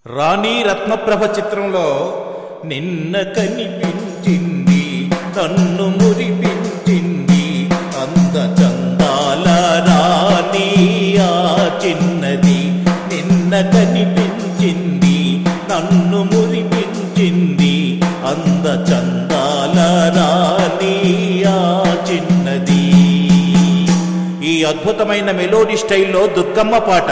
రాణి రత్నప్రభ చిత్రంలో నిన్న కనిపించింది నన్ను మురిపించింది అంద చందాల రాణి ఆ చిన్నది నిన్న కనిపించింది నన్ను మురిపించింది అంద చందాల రాణి ఆ చిన్నది ఈ అద్భుతమైన మెలోడీ స్టైల్లో దుర్గమ్మ పాట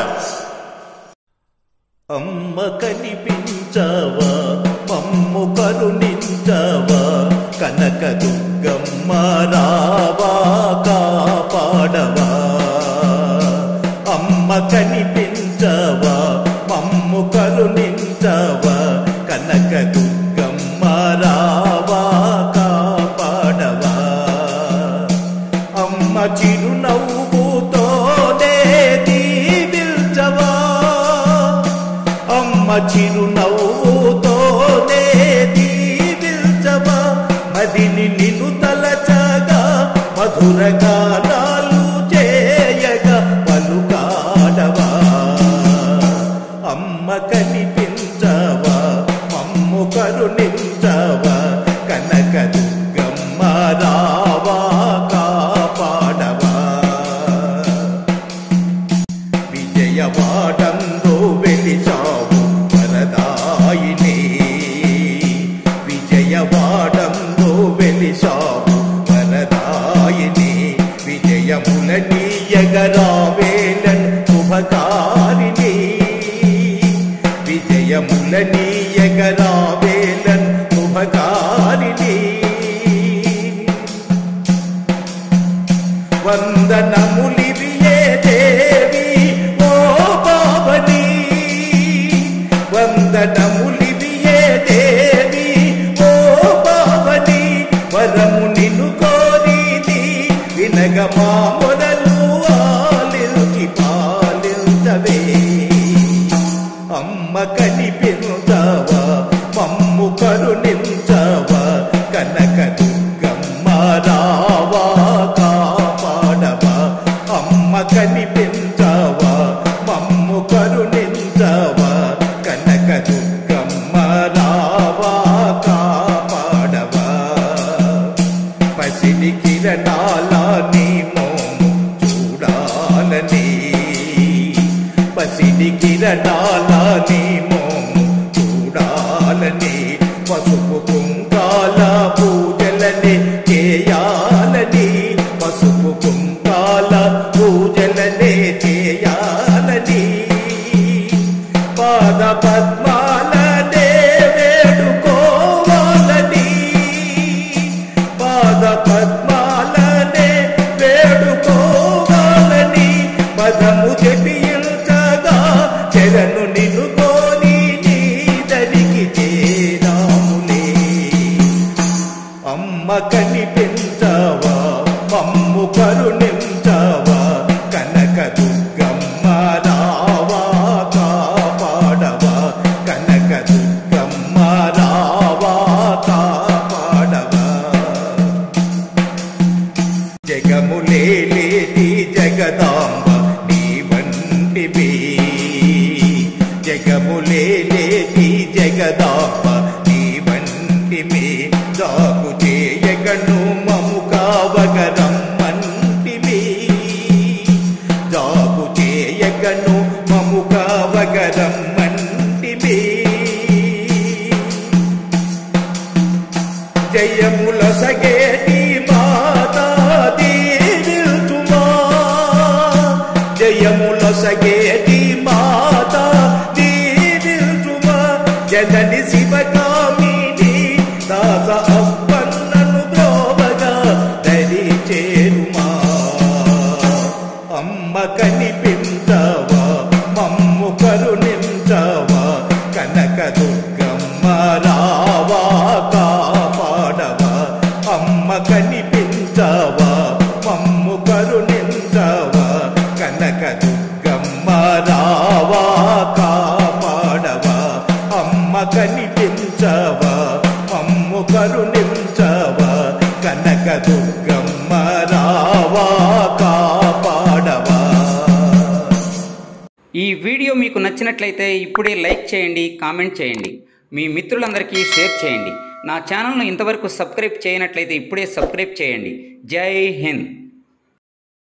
అమ్మ కనిపించవా మమ్ము కరుణించవా కనక దుర్గమ్మ రావా కాపాడవా అమ్మ కనిపించవా మమ్ము కరుణించవా కనక దుర్గమ్మ రావా కాపాడవా అమ్మ చిరునవ్వుతోనే దీవిల్చవా అమ్మ చిరునవ్వుతోనే దీవిల్చవా మదిని నిన్ను తలచగా మధుర గానాలు చేయగా పలుకాడవా అమ్మ కనిపించవా మమ్ము కరుణించవా కనక దుర్గమ్మ రావా కాపాడవా విజయవాడంలో వెలిసావు వరదాయిని విజయవాడంలో వెలిసావు వరదాయిని విజయముల నీయగరావేలన్ శుభకారిణి విజయముల నీయగరావేలన్ శుభకారిణి వందనములివియే దేవి ఓ పావని వందనములివియే దేవి ఓ పావని వరము నిన్ను కోరిది వినగ మా మొదలు ఆలిల్చి పాలిల్చవే అమ్మ కనిపించవా మమ్ము కరుణించవా కనక దుర్గమ్మ రావా కాపాడవా అమ్మ కనిపించవా మమ్ము కరుణించవా కనక దుర్గమ్మ రావా కాపాడవా పసిడి కిరణాల నీ మోము చూడాలని పసిడి కిరణాల నీ మోము చూడాలని పసుపు కుంకాల పూజలని చేయాలని పసుపు కుంకాల పూజలనే చేయాలని పాద పద్మాలనే వేడుకోవాలని పాద పద్మాలనే వేడుకోవాలని పదము జపించగా చెరను నిన్ను కోరి నీ దరికి చేరాములే అమ్మ కనిపించవా మమ్ము కరుణించవా కనక దుర్గమ్మ రావా కాపాడవా కనక దుర్గమ్మ రావా కాపాడవా జగములేలేటి జగదాంబ నీ వంటివి జగములేలేటి జగదాంబ నీ వంటివి దాగు చేయగను మము కావగరమ్మంటివి జాగు చేయగను మము కావగరమ్మంటివి జయముల సగేటి మాతా దీవిల్తుమా జయముల సగేటి మాతా దీవిల్తుమా జనని శివకామిని దాస అప్పన్నను ద్రోవగా దరి చేరుమా అమ్మ కనిపించవా మమ్ము కరుణించవా కనక దుర్గమ్మ రావా కాపాడవా అమ్మ కనిపించవా మమ్ము కరుణించవా కనక దుర్గమ్మ రావా కాపాడవా అమ్మ కనిపించవా మమ్ము కరుణించవా కనక దుర్గమ్మ రావా కాపాడవా ఈ వీడియో మీకు మీకు నచ్చినట్లయితే ఇప్పుడే లైక్ చేయండి కామెంట్ చేయండి మీ మిత్రులందరికీ షేర్ చేయండి నా ఛానల్ను ఇంతవరకు సబ్స్క్రైబ్ చేయనట్లయితే ఇప్పుడే సబ్స్క్రైబ్ చేయండి జై హింద్